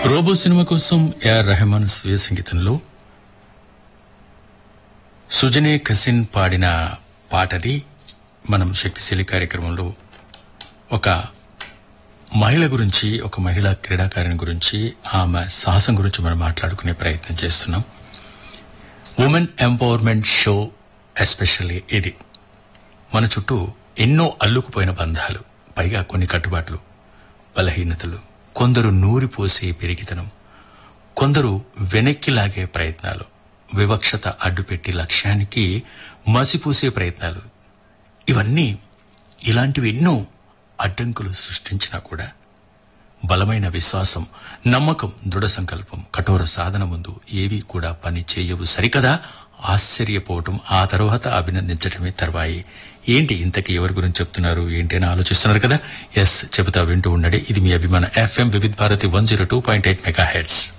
robo cinema కోసం AR Rahman స్వీయ సంగీతంలో సుజనే కసిన్ పాడిన పాటది మనం శక్తిశీలి కార్యక్రమంలో ఒక మహిళ గురించి ఒక మహిళా క్రీడాకారిణి గురించి ఆమె సాహసం గురించి మనం మాట్లాడుకునే ప్రయత్నం చేస్తున్నాం ఉమెన్ ఎంపవర్మెంట్ షో ఎస్పెషల్లీ ఇది మన చుట్టూ ఎన్నో అల్లుకుపోయిన బంధాలు పైగా కొన్ని కట్టుబాట్లు బలహీనతలు కొందరు నూరిపోసే పెరిగితనం కొందరు వెనక్కి లాగే ప్రయత్నాలు వివక్షత అడ్డుపెట్టి లక్ష్యానికి మసిపూసే ప్రయత్నాలు ఇవన్నీ ఇలాంటివి ఎన్నో అడ్డంకులు సృష్టించినా కూడా బలమైన విశ్వాసం నమ్మకం దృఢ సంకల్పం కఠోర సాధన ముందు ఏవి కూడా పని చేయవు సరికదా ఆశ్చర్యపోవటం ఆ తర్వాత అభినందించటమే తర్వాయి ఏంటి ఇంతకీ ఎవరి గురించి చెప్తున్నారు ఏంటి అని ఆలోచిస్తున్నారు కదా ఎస్ చెబుతా వింటూ ఉండండి ఇది మీ అభిమాన FM Vividh Bharati one zero two point eight mega heads